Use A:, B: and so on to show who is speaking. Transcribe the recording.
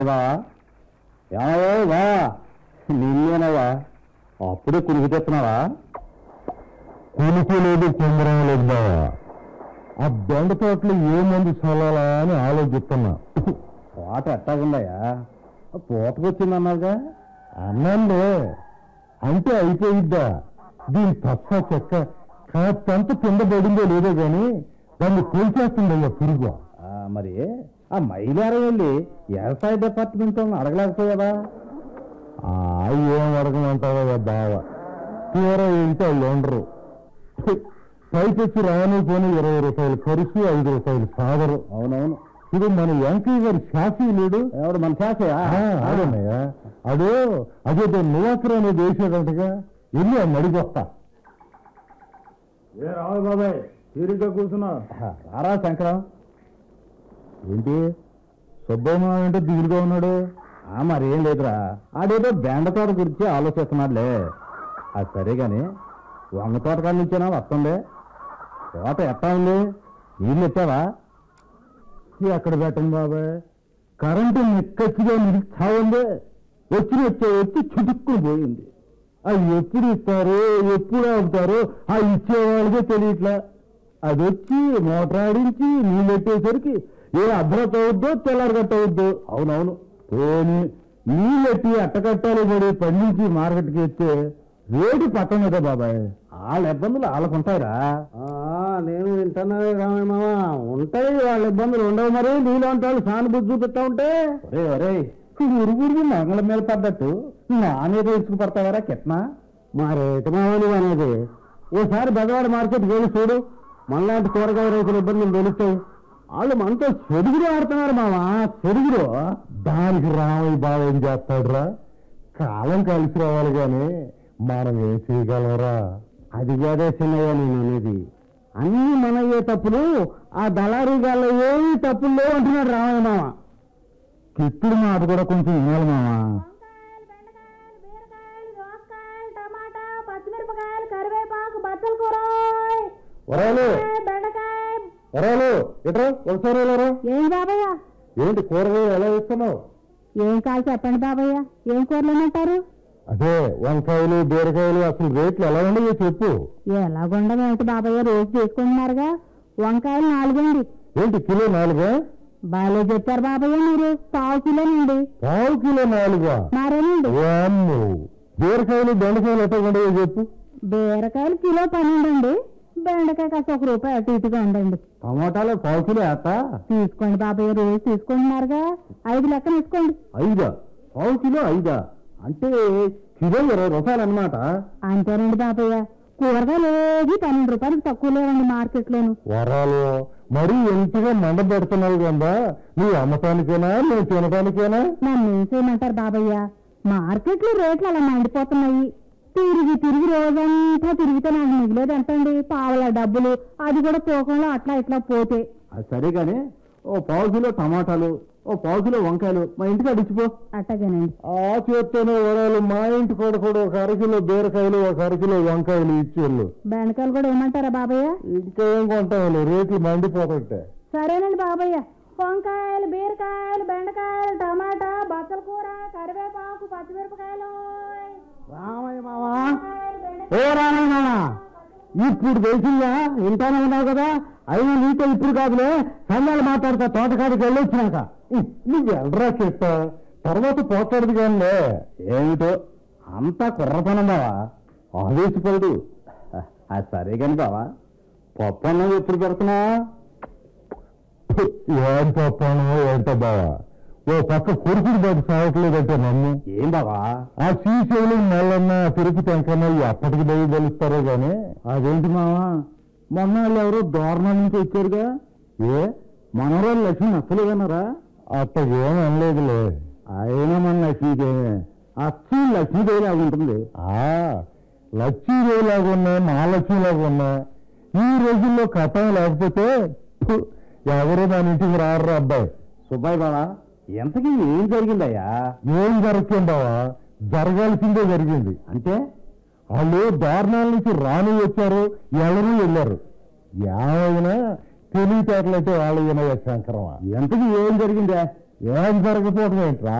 A: ఏమయ్యో వా నిన్నేనవా అప్పుడే కురికి తెస్తున్నావా
B: కునికి లేదు కుందరం లేదు బావా ఆ బెండ తోటలో ఏ మందు చల్లాలా అని ఆలోచిస్తున్నా
A: తోట ఎట్టాగుందయ్యా పూతకొచ్చిందన్నావుగా
B: అన్నానులే అంటే అయిపోయిద్దా దీని తప్ప చెక్క కాస్తంత కింద పడిందో లేదో గాని దాన్ని కొలిచేస్తుందయ్యా పురుగు
A: ఆ, మరి ఆ మైలారం వెళ్ళి వ్యవసాయ డిపార్ట్మెంట్ వాళ్ళని అడగలేకపోయావా
B: ఆ ఏం అడగమంటావా బావ తీరా వెళ్తే వాళ్ళు ఉండరు పైకొచ్చి రాని పోని ఇరవై రూపాయలు ఖర్చు ఐదు రూపాయలు సాదరు
A: అవునవును
B: ఇది మన వెంకయ్య గారి శాసీ లేడు
A: ఎవడు మన చేసయా
B: అదేనయ్యా అదో అదేదో నువ్వసరం అనేది వేసేదంటగా వెళ్ళి ఆ మడిగొస్తా
A: ఏ రావు బాబాయ్ తీరిగ్గా కూర్చున్నా రారా శంకరం
B: ఏంటి సుబ్బమ్మ అంటే దిగులుగా ఉన్నాడు
A: ఆ మరేం లేదురా ఆడేదో బెండ తోట గురించి ఆలోచిస్తున్నాడులే అది సరే గాని వంగ తోట కాడ నుంచేనా వస్తుంది తోట ఎట్టా ఉంది నీళ్ళు ఎత్తావా
B: ఎక్కడ పెట్టండి బాబాయ్ కరెంటు నిక్కచ్చిగా నిలిచి చావందే వచ్చి వచ్చే వచ్చి చుట్టుక్కుని పోయింది అది ఎప్పుడు ఇస్తారు ఎప్పుడు ఆపుతారో ఆ ఇచ్చే వాళ్ళకే తెలియట్లా అది వచ్చి మోటార్ ఆడించి నీళ్ళు పెట్టేసరికి ఏ అర్ధరాత్రి అవుద్దో తెల్లారగట్ట అవుద్దో
A: అవునవును
B: పోని నీళ్ళెట్టి అట్టకట్టాలి పడి పండించి మార్కెట్కి ఎత్తే రేటు పక్కన కదా బాబాయ్
A: వాళ్ళ ఇబ్బందులు వాళ్ళకుంటాయిరా నేను వింటున్నా రామయ్య ఉంటాయి వాళ్ళ ఇబ్బందులు ఉండవు మరి నీళ్ళు అంటారు సానుభూతి చూపిస్తా ఉంటే ఒరే ఒరే ఉరుగురికి మంగళం మీద పడ్డట్టు నా మీద ఇసుకు పడతావారా కిట్నా మరేటి మామని అనేది ఓసారి బెదవాడ మార్కెట్కి వెళ్ళి చూడు మనలాంటి కూరగాయ రైతుల ఇబ్బందులు తెలుస్తాయి వాళ్ళు మనతో చెడుగురు ఆడుతున్నారు మావా చెడుగురు
B: దానికి రామయ్య బావ ఏం చేస్తాడురా కాలం కలిసి రావాలి గాని మనం ఏం చేయగలరా
A: అది కాదే చిన్నయ్య నేను అనేది అన్ని మనయ్యే తప్పులు ఆ దళారీ గాల్లో ఏమి తప్పులు లేవు అంటున్నాడు రామయ్య మామ
B: కిప్పుడు మాట కూడా కొంచెం వినాలి మామ
C: వంకాయలు బెండకాయలు బీరకాయలు దోసకాయలు టమాటా పచ్చిమిరపకాయలు కరివేపాకు బచ్చల కూర
B: వరాలు
C: బెండకాయ
B: వరాలు ఇట్రా ఒకసారి వెళ్ళరా
C: ఏం బాబయ్య
B: ఏంటి కూరగాయలు ఎలా ఇస్తున్నావు
C: ఏం కాదు చెప్పండి బాబయ్య ఏం కూరలు అంటారు
B: అదే వంకాయలు బీరకాయలు అసలు రేట్లు ఎలా ఉన్నాయో చెప్పు
C: ఎలాగుండదు ఏంటి బాబయ్య రోజు తీసుకుంటున్నారుగా వంకాయలు నాలుగండి
B: ఏంటి కిలో నాలుగా
C: బాగా చెప్పారు బాబయ్య మీరు పావు కిలోనండి
B: పావు కిలో నాలుగా
C: మరేనండి
B: వామ్మో. బీరకాయలు బెండకాయలు ఎట్లా ఉండవో చెప్పు
C: బీరకాయలు కిలో పన్నెండు అండి బెండకాయ కాస్త ఒక రూపాయి అటు ఇటుగా ఉండండి
A: టమాటాలు పావు కిలో వేస్త
C: తీసుకోండి బాబయ్య రోజు తీసుకుంటున్నారుగా ఐదు లెక్కన తీసుకోండి
A: ఐదా పావు కిలో ఐదా అంటే కిలో ఇరవై రూపాయలు అనమాట
C: అంతేనండి బాబయ్య కూరగాయలు ఏది పన్నెండు రూపాయలకు తక్కువ లేవండి మార్కెట్లోను
B: వరాలు మరీ ఎంతగా మండ పెడుతున్నావు కదా నువ్వు అమ్మటానికేనా నువ్వు తినడానికేనా
C: నన్ను ఏం చేయమంటారు బాబయ్య మార్కెట్లో రేట్లు అలా మండిపోతున్నాయి తిరిగి తిరిగి రోజంతా తిరిగితే నాకు మిగిలేదు ఎంతండి పావుల డబ్బులు అది కూడా తూకంలో అట్లా ఇట్లా పోతే
A: అది సరే కానీ ఓ పావు కిలో టమాటాలు ఓ పావు కిలో వంకాయలు మా ఇంటికి అడిచిపో
C: అట్టగేనండి
B: ఆ చేత్తోనే వరాలు మా ఇంటి కూడా కూడా ఒక అరకిలో బీరకాయలు ఒక అరకిలో వంకాయలు ఇచ్చేళ్ళు
C: బెండకాయలు కూడా ఏమంటారా బాబయ్య
B: ఇంకా ఏం కొంటావు రేట్లు మండిపోతుంటే
C: సరేనండి బాబయ్య వంకాయలు బీరకాయలు బెండకాయలు టమాటా బచ్చల కూర కరివేపాకు పచ్చిమిరపకాయలు
A: రామయ్య మావా
C: వంకాయలు, బెండకాయలు.
A: ఓ రామయ్య మావా ఇప్పుడు తెలిసిందా ఇంటానే ఉన్నావు కదా అయినా నీతో ఇప్పుడు కాదులే సందాలు మాట్లాడతా తోటకాడికి వెళ్ళి వచ్చినాక
B: నువ్వు వెళ్ళరా చెప్తా తర్వాత పోతాడు కానీ
A: ఏమిటో అంతా కుర్రపనం బావా ఆవేశపడు అది సరే కాని బావా పప్పు అన్నం ఎప్పుడు పెడుతున్నా
B: ఏం చెప్పాను ఏంటో బావా ఓ పక్క కొడుకుడు బయట సాగట్లేదంటే నన్ను
A: ఏం బావా
B: ఆ శ్రీశైలు నెలన్న తిరుపతి వెంకన్న ఎప్పటికి బయట తెలుస్తారో గానీ
A: అదేంటి మావా మొన్న వాళ్ళు ఎవరో దూరణం నుంచి వచ్చారుగా ఏ మనవరాలు లక్ష్మి నచ్చలేదన్నారా
B: అట్ట ఏం అనలేదులే
A: అయినా మన లక్ష్మీదేవి అచ్చు లక్ష్మీదేవి లాగా ఉంటుంది
B: ఆ లక్ష్మీదేవిలాగా ఉన్నా మహాలక్ష్మిలాగా ఉన్నా ఈ రోజుల్లో కథం లేకపోతే ఫు, ఎవరు మన ఇంటికి రారు అబ్బాయి
A: సుబ్బాయి బావా ఎంతకీ ఏం జరిగిందయ్యా
B: ఏం జరుగుతుంది బావా జరగాల్సిందే జరిగింది
A: అంటే
B: వాళ్ళు దారుణాల నుంచి రాని వచ్చారు ఎవరు వెళ్ళారు ఏమైనా తెలివితేటలంటే వాళ్ళు వినయ శంకరమా
A: ఎంతకీ ఏం జరిగిందా
B: ఏం జరగపోవడం ఏంట్రా